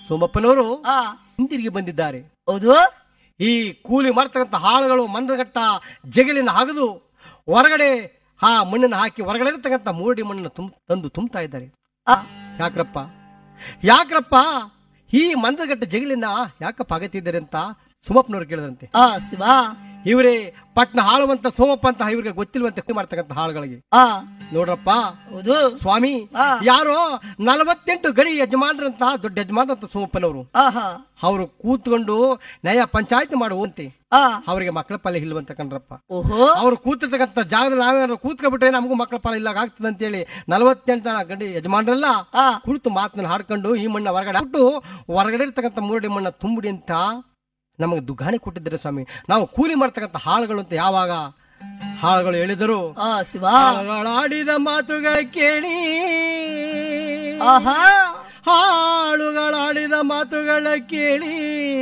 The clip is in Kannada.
ಸೋಮಪ್ಪನವರು ಆ ಹಿಂದಿರುಗಿ ಬಂದಿದ್ದಾರೆ ಹೌದು ಈ ಕೂಲಿ ಮಾಡ್ತಕ್ಕಂಥ ಹಾಳುಗಳು ಮಂದಗಟ್ಟ ಜಗಲಿನ ಹಗದು ಹೊರಗಡೆ ಆ ಮಣ್ಣನ್ನು ಹಾಕಿ ಹೊರಗಡೆ ಇರ್ತಕ್ಕಂಥ ಮೂರಡಿ ಮಣ್ಣನ್ನು ತುಂ ತಂದು ತುಂಬ್ತಾ ಇದ್ದಾರೆ ಆ ಯಾಕ್ರಪ್ಪ ಯಾಕ್ರಪ್ಪ ಈ ಮಂದಗಟ್ಟ ಜಗಲಿನ ಯಾಕಪ್ಪ ಆಗತ್ತಿದ್ದಾರೆ ಅಂತ ಸುಮಪ್ಪನವ್ರು ಕೇಳಿದಂತೆ ಆ ಶಿವ ಇವರೇ ಪಟ್ನ ಹಾಳುವಂತ ಸೋಮಪ್ಪ ಅಂತ ಇವ್ರಿಗೆ ಗೊತ್ತಿಲ್ವಂತೆ ಹುಟ್ಟಿ ಮಾಡ್ತಕ್ಕಂಥ ಹಾಳುಗಳಿಗೆ ಆ ನೋಡ್ರಪ್ಪ ಹೌದು ಸ್ವಾಮಿ ಆ. ಯಾರೋ ನಲವತ್ತೆಂಟು ಗಡಿ ಯಜಮಾನ್ರಂತ ದೊಡ್ಡ ಯಜಮಾನ್ರಂತ ಸೋಮಪ್ಪನವರು ಆಹಾ ಅವರು ಕೂತ್ಕೊಂಡು ನ್ಯಾಯ ಪಂಚಾಯತಿ ಮಾಡುವಂತೆ ಆ ಅವರಿಗೆ ಮಕ್ಕಳ ಪಾಲ ಇಲ್ವಂತ ಕಣ್ರಪ್ಪ ಓಹೋ ಅವ್ರು ಕೂತಿರ್ತಕ್ಕಂಥ ಜಾಗದಲ್ಲಿ ನಾವೇನಾದ್ರು ಕೂತ್ಕೊಬಿಟ್ರೆ ನಮಗೂ ಮಕ್ಕಳ ಪಾಲ ಇಲ್ಲ ಆಗ್ತದೆ ಅಂತೇಳಿ ನಲವತ್ತೆಂಟು ಜನ ಗಂಡಿ ಯಜಮಾನ್ರೆಲ್ಲ ಆ ಕುಳಿತು ಮಾತನ್ನ ಹಾಡ್ಕೊಂಡು ಈ ಮಣ್ಣ ಹೊರಗಡೆ ಬಿಟ್ಟು ಹೊರಗಡೆ ಇರ್ತಕ್ಕಂಥ ಮೂರಡಿ ಮಣ್ಣ ತುಂಬಿಡಿ ಅಂತ ನಮಗೆ ದುಗಾಣಿ ಕೊಟ್ಟಿದ್ದಾರೆ ಸ್ವಾಮಿ ನಾವು ಕೂಲಿ ಮಾಡ್ತಕ್ಕಂಥ ಹಾಳುಗಳು ಅಂತ ಯಾವಾಗ ಹಾಳುಗಳು ಹೇಳಿದರು ಆ ಶಿವ ಹಾಳುಗಳಾಡಿದ ಮಾತುಗಳ ಕೇಳಿ ಆಹಾ ಹಾಳುಗಳಾಡಿದ ಮಾತುಗಳ ಕೇಳಿ